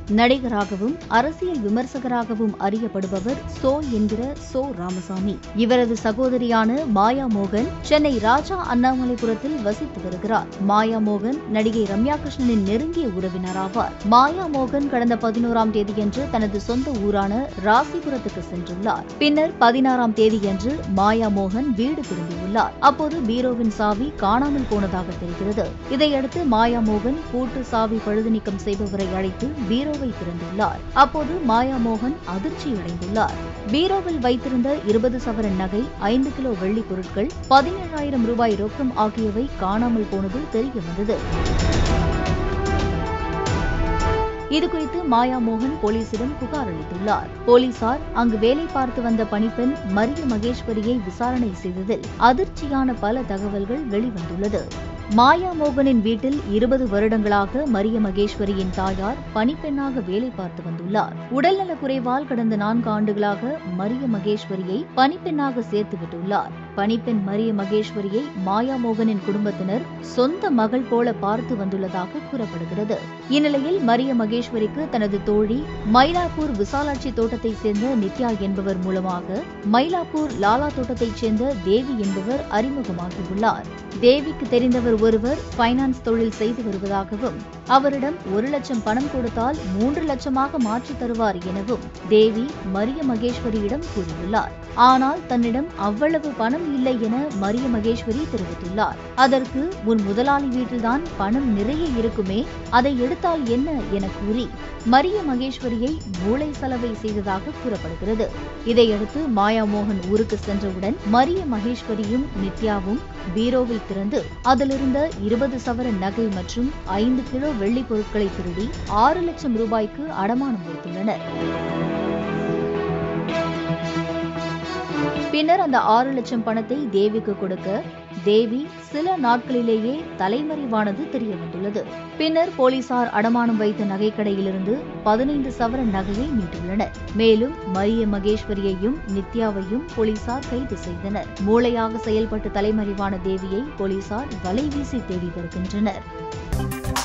நடிகராகவும் அரசியல் விமர்சகராகவும் அறியப்படுபவர் சோ என்கிற சோ ராமசாமி இவரது சகோதரியான மாயா மோகன் சென்னை ராஜா அண்ணாமலைபுரத்தில் வசித்து வருகிறார் மாயா மோகன் நடிகை ரம்யா கிருஷ்ணனின் நெருங்கிய உறவினராவார் மாயா மோகன் கடந்த பதினோராம் தேதியன்று தனது சொந்த ஊரான ராசிபுரத்துக்கு சென்றுள்ளார் பின்னர் பதினாறாம் தேதியன்று மாயா மோகன் வீடு திரும்பியுள்ளார் அப்போது பீரோவின் சாவி காணாமல் போனதாக தெரிகிறது இதையடுத்து மாயா மோகன் பூட்டு சாவி பழுது நீக்கம் செய்பவரை அழைத்து பீரோவை திறந்துள்ளார் அப்போது மாயா மோகன் அதிர்ச்சியடைந்துள்ளார் பீரோவில் வைத்திருந்த இருபது சவரன் நகை ஐந்து கிலோ வெள்ளி பொருட்கள் பதினேழாயிரம் ரூபாய் ரொக்கம் ஆகியவை காணாமல் போனது தெரியவந்தது இதுகுறித்து மாயா மோகன் போலீசிடம் புகார் அளித்துள்ளார் போலீசார் அங்கு வேலை பார்த்து வந்த பணிப்பெண் மரிய மகேஸ்வரியை விசாரணை செய்ததில் அதிர்ச்சியான பல தகவல்கள் வெளிவந்துள்ளது மாயா மோகனின் வீட்டில் இருபது வருடங்களாக மரிய மகேஸ்வரியின் தாயார் பணிப்பெண்ணாக வேலை பார்த்து வந்துள்ளார் உடல்நலக் குறைவால் கடந்த நான்கு ஆண்டுகளாக மரிய மகேஸ்வரியை பணிப்பெண்ணாக சேர்த்துவிட்டுள்ளார் பணிப்பெண் மரிய மகேஸ்வரியை மாயா மோகனின் குடும்பத்தினர் சொந்த மகள் போல பார்த்து வந்துள்ளதாக கூறப்படுகிறது இந்நிலையில் மரிய மகேஸ்வரிக்கு தனது தோழி மயிலாப்பூர் விசாலாட்சி தோட்டத்தைச் சேர்ந்த நித்யா என்பவர் மூலமாக மயிலாப்பூர் லாலா தோட்டத்தைச் சேர்ந்த தேவி என்பவர் அறிமுகமாகியுள்ளார் தேவிக்கு தெரிந்தவர் ஒருவர் பைனான்ஸ் தொழில் செய்து வருவதாகவும் அவரிடம் ஒரு லட்சம் பணம் கொடுத்தால் மூன்று லட்சமாக மாற்றித் தருவார் எனவும் தேவி மரிய மகேஸ்வரியிடம் கூறியுள்ளார் ஆனால் தன்னிடம் அவ்வளவு பணம் இல்லை என மரிய மகேஸ்வரி தெரிவித்துள்ளார் அதற்கு உன் முதலாளி வீட்டில்தான் பணம் நிறைய இருக்குமே அதை எடுத்தால் என்ன என கூறி மரிய மகேஸ்வரியை மூளை சலவை செய்ததாக கூறப்படுகிறது இதையடுத்து மாயா மோகன் ஊருக்கு சென்றவுடன் மரிய மகேஸ்வரியும் நித்யாவும் பீரோவில் திறந்து அதிலிருந்த இருபது சவர நகை மற்றும் ஐந்து கிலோ வெள்ளி பொருட்களை திருடி ஆறு லட்சம் ரூபாய்க்கு அடமானம் வைத்துள்ளனர் பின்னர் அந்த ஆறு லட்சம் பணத்தை தேவிக்கு கொடுக்க தேவி சில நாட்களிலேயே தலைமறைவானது தெரியவந்துள்ளது பின்னர் போலீசார் அடமானம் வைத்த நகைக்கடையிலிருந்து பதினைந்து சவர நகையை மீட்டுள்ளனர் மேலும் மரிய மகேஸ்வரியையும் நித்யாவையும் போலீசார் கைது செய்தனர் மூளையாக செயல்பட்டு தலைமறைவான தேவியை போலீசார் வலைவீசி தேடி வருகின்றனர்